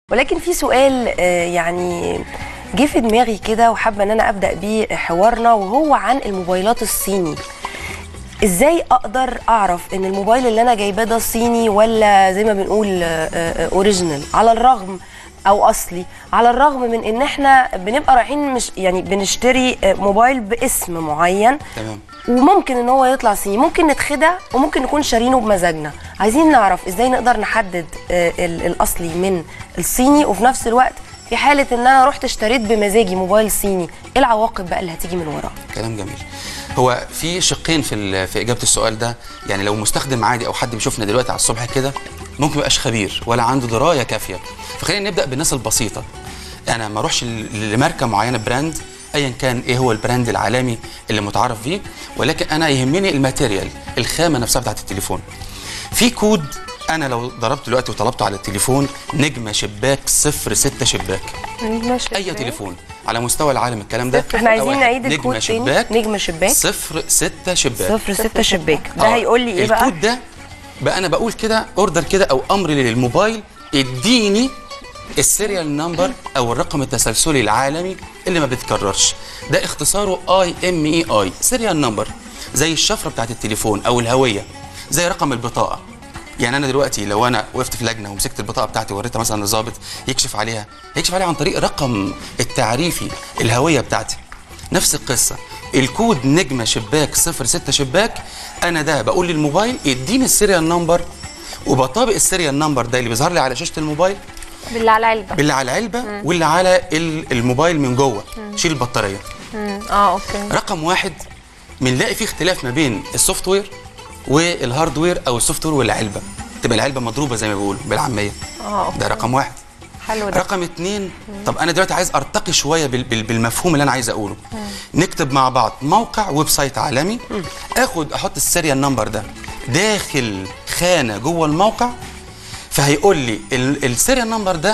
ولكن في سؤال آه، يعني جه في دماغي كده وحابه ان انا ابدا بيه حوارنا وهو عن الموبايلات الصيني ازاي اقدر اعرف ان الموبايل اللي انا جايباه ده صيني ولا زي ما بنقول اوريجينال على الرغم او اصلي على الرغم من ان احنا بنبقى رايحين مش يعني بنشتري آه، موبايل باسم معين تمام وممكن ان هو يطلع صيني ممكن نتخدع وممكن نكون شارينه بمزاجنا عايزين نعرف ازاي نقدر نحدد آه، ال- الاصلي من الصيني وفي نفس الوقت في حاله ان انا رحت اشتريت بمزاجي موبايل صيني ايه العواقب بقى اللي هتيجي من وراه كلام جميل هو في شقين في ال- في اجابه السؤال ده يعني لو مستخدم عادي او حد بيشوفنا دلوقتي على الصبح كده ممكن ما يبقاش خبير ولا عنده درايه كافيه فخلينا نبدا بالناس البسيطه انا ما اروحش ل- لماركه معينه براند ايا كان ايه هو البراند العالمي اللي متعارف بيه ولكن انا يهمني الماتيريال الخامه نفسها بتاعت التليفون في كود انا لو ضربت دلوقتي وطلبته على التليفون نجمه شباك 06 شباك اي تليفون على مستوى العالم الكلام ده احنا عايزين واحد. نعيد نجمة الكود تاني. شباك نجمة شباك. صفر ستة شباك صفر ستة شباك ده آه. هيقول لي ايه بقى الكود ده بقى انا بقول كده اوردر كده او امر للموبايل اديني السيريال نمبر او الرقم التسلسلي العالمي اللي ما بيتكررش ده اختصاره اي ام اي اي سيريال نمبر زي الشفره بتاعت التليفون او الهويه زي رقم البطاقه يعني انا دلوقتي لو انا وقفت في لجنه ومسكت البطاقه بتاعتي ووريتها مثلا للظابط يكشف عليها يكشف عليها عن طريق رقم التعريفي الهويه بتاعتي نفس القصه الكود نجمه شباك 06 شباك انا ده بقول للموبايل اديني السيريال نمبر وبطابق السيريال نمبر ده اللي بيظهر لي على شاشه الموبايل بالله على العلبه باللي على العلبه واللي على ال- الموبايل من جوه شيل البطاريه مم. اه اوكي رقم واحد بنلاقي فيه اختلاف ما بين السوفت وير والهاردوير او السوفت وير والعلبه تبقى العلبه مضروبه زي ما بيقولوا بالعاميه اه أوكي. ده رقم واحد حلو ده رقم اتنين طب انا دلوقتي عايز ارتقي شويه بال- بال- بالمفهوم اللي انا عايز اقوله نكتب مع بعض موقع ويب سايت عالمي اخد احط السيريال نمبر ده داخل خانه جوه الموقع فهيقول لي ال- السيريال نمبر ده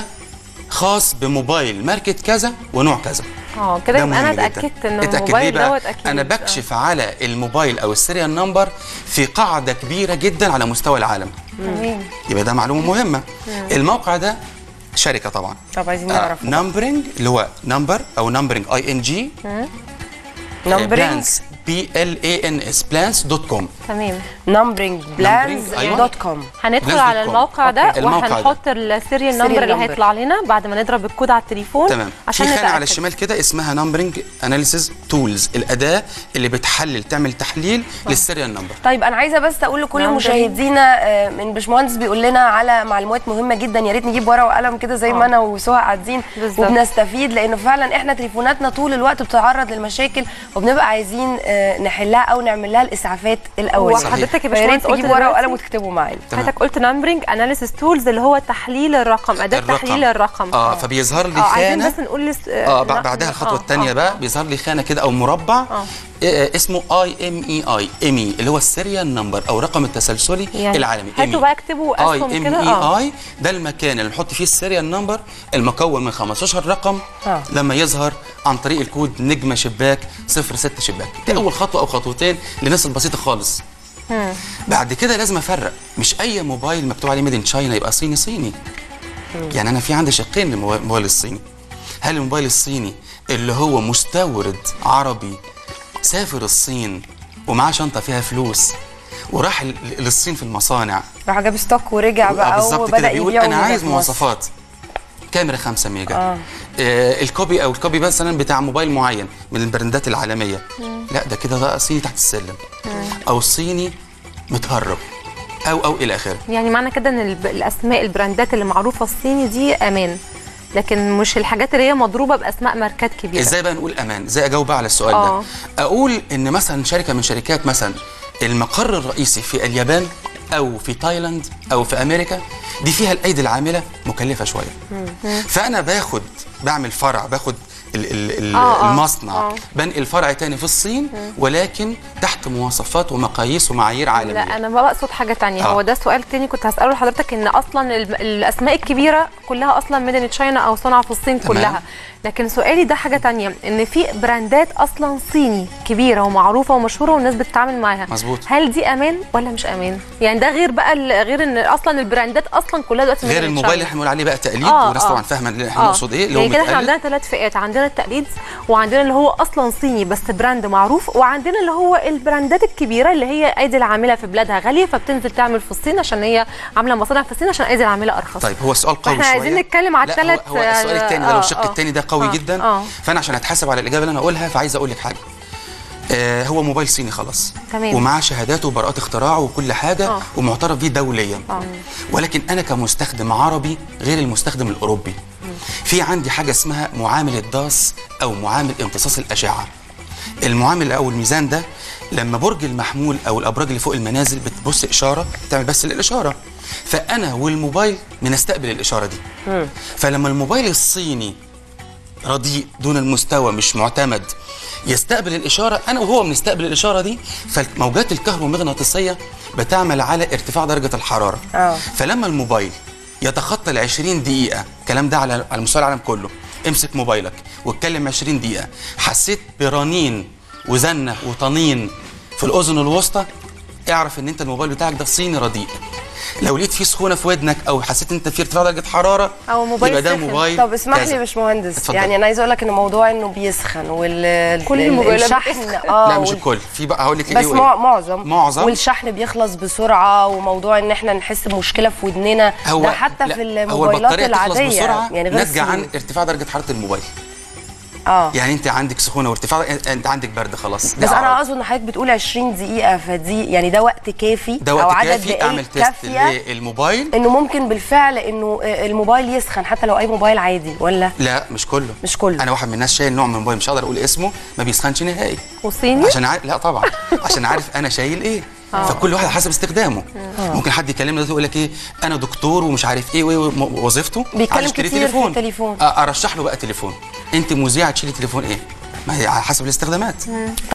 خاص بموبايل ماركه كذا ونوع كذا اه كده ده يبقى انا مهم جداً. اتاكدت ان اتأكد الموبايل ليه بقى؟ دوت اكيد انا بكشف على الموبايل او السيريال نمبر في قاعده كبيره جدا على مستوى العالم تمام يبقى ده معلومه مهمه الموقع ده شركه طبعا طب عايزين نعرف نمبرنج اللي هو نمبر او نمبرنج اي ان جي نمبرنج بلانس بي ال اي ان اس بلانس دوت كوم تمام نمبرنج بلانز أيوة. دوت كوم هندخل لازم على تكون. الموقع ده أوكي. الموقع ده. وهنحط السيريال نمبر اللي number. هيطلع لنا بعد ما نضرب الكود على التليفون تمام عشان في خانه على نتأكد. الشمال كده اسمها نمبرنج اناليسيز تولز الاداه اللي بتحلل تعمل تحليل للسيريال نمبر طيب انا عايزه بس اقول لكل نعم، مشاهدينا آه، من باشمهندس بيقول لنا على معلومات مهمه جدا يا ريت نجيب ورقه وقلم كده زي ما آه. انا وسهى قاعدين بالظبط. وبنستفيد لانه فعلا احنا تليفوناتنا طول الوقت بتتعرض للمشاكل وبنبقى عايزين آه، نحلها او نعمل لها الاسعافات الاول هو حضرتك يا فيا ريت باشمهندس قلت تجيبوا ورقه دلوقتي- وقلم وتكتبوا معانا تمام. حضرتك قلت نمبرنج اناليسيس تولز اللي هو تحليل الرقم اداه تحليل الرقم اه فبيظهر لي اه عايزين خانه بس نقول لس... اه بع- بعدها الخطوه الثانيه بقى بيظهر لي خانه كده او مربع آه. آه، اسمه اي ام اي اي ايمي اللي هو السيريال نمبر او الرقم التسلسلي يعني العالمي هاتوا بقى اكتبوا اي اسهم ام كده اي اه اي ده المكان اللي نحط فيه السيريال نمبر المكون من 15 رقم آه. لما يظهر عن طريق الكود نجمه شباك 06 شباك دي اول خطوه او خطوتين للناس البسيطه خالص بعد كده لازم افرق مش اي موبايل مكتوب عليه ميد ان تشاينا يبقى صيني صيني يعني انا في عندي شقين للموبايل الصيني هل الموبايل الصيني اللي هو مستورد عربي سافر الصين ومعاه شنطه فيها فلوس وراح ل- للصين في المصانع راح جاب ستوك ورجع آه، بقى بالظبط كده وبدا بيقول يبيع انا ويبيع عايز في مصر. مواصفات كاميرا 5 ميجا آه. آه الكوبي او الكوبي مثلا بتاع موبايل معين من البراندات العالميه لا ده كده ده صيني تحت السلم او صيني متهرب او او الى اخره يعني معنى كده ان الب- الاسماء البراندات اللي معروفه الصيني دي امان لكن مش الحاجات اللي هي مضروبه باسماء ماركات كبيره ازاي بقى نقول امان ازاي اجاوب بقى على السؤال آه. ده اقول ان مثلا شركه من شركات مثلا المقر الرئيسي في اليابان او في تايلاند او في امريكا دي فيها الايدي العامله مكلفه شويه فانا باخد بعمل فرع باخد ال ال ال آه، آه، المصنع آه. بنقل فرع تاني في الصين ولكن تحت مواصفات ومقاييس ومعايير عالميه لا انا بقى اقصد حاجه تانية آه. هو ده سؤال تاني كنت هساله لحضرتك ان اصلا ال- الاسماء الكبيره كلها اصلا ميدن تشاينا او صنع في الصين تمام. كلها لكن سؤالي ده حاجه تانية ان في براندات اصلا صيني كبيره ومعروفه ومشهوره والناس بتتعامل معاها مظبوط. هل دي امان ولا مش امان يعني ده غير بقى ال- غير ان اصلا البراندات اصلا كلها دلوقتي غير made in الموبايل اللي China. احنا بنقول عليه بقى تقليد آه، والناس آه. طبعا فاهمه اللي احنا آه. نقصد ايه اللي هو يعني كده احنا متقلد. عندنا ثلاث فئات عندنا التقليد وعندنا اللي هو اصلا صيني بس براند معروف وعندنا اللي هو البراندات الكبيره اللي هي ايدي العامله في بلادها غاليه فبتنزل تعمل في الصين عشان هي عامله مصانع في الصين عشان ايدي العامله ارخص طيب هو السؤال قوي احنا شويه عايزين نتكلم على لا، هو- الثلاث هو السؤال الثاني ده لو الشق الثاني ده قوي آه، جدا آه. فانا عشان اتحاسب على الاجابه اللي انا اقولها فعايز اقول لك حاجه آه هو موبايل صيني خلاص تمام. ومعاه شهاداته وبراءات اختراع وكل حاجه آه. ومعترف بيه دوليا آه. ولكن انا كمستخدم عربي غير المستخدم الاوروبي في عندي حاجه اسمها معامل الداس او معامل امتصاص الاشعه المعامل او الميزان ده لما برج المحمول او الابراج اللي فوق المنازل بتبص اشاره تعمل بس للاشاره فانا والموبايل بنستقبل الاشاره دي فلما الموبايل الصيني رديء دون المستوى مش معتمد يستقبل الإشارة أنا وهو بنستقبل الإشارة دي فالموجات الكهرومغناطيسية بتعمل على ارتفاع درجة الحرارة آه. فلما الموبايل يتخطى ال 20 دقيقة الكلام ده على على مستوى العالم كله امسك موبايلك واتكلم 20 دقيقة حسيت برنين وزنة وطنين في الأذن الوسطى اعرف ان انت الموبايل بتاعك ده صيني رديء لو لقيت فيه سخونه في ودنك او حسيت انت في ارتفاع درجه حراره أو موبايل يبقى ده سخن. موبايل طب اسمح لي كذا. يا باشمهندس اتفضل. يعني انا عايزه اقول لك ان موضوع انه بيسخن وال كل ال- الموبايلات الشحن بتسخن. اه لا مش وال- الكل في بقى هقول لك بس ايه مع وإيه. معظم معظم والشحن بيخلص بسرعه وموضوع ان احنا نحس بمشكله في ودننا هو ده حتى لا، في هو الموبايلات البطاريه تخلص العاديه بسرعه يعني غير ناتجه عن الصين. ارتفاع درجه حراره الموبايل اه يعني انت عندك سخونه وارتفاع انت عندك برد خلاص ده بس انا أعراض. اقصد ان حضرتك بتقول 20 دقيقه فدي يعني ده وقت كافي ده او وقت عدد كافي دقائق اعمل تيست كافيه للموبايل انه ممكن بالفعل انه آه، الموبايل يسخن حتى لو اي موبايل عادي ولا لا مش كله مش كله. انا واحد من الناس شايل نوع من الموبايل مش هقدر اقول اسمه ما بيسخنش نهائي وصيني عشان عارف لا طبعا عشان عارف انا شايل ايه فكل واحد حسب استخدامه ممكن حد يكلمنا دلوقتي يقول لك ايه انا دكتور ومش عارف ايه وايه م- وظيفته بيتكلم عايز اشتري كتير في التليفون. أ- ارشح له بقى تليفون انت مذيعه تشيلي تليفون ايه ما هي على حسب الاستخدامات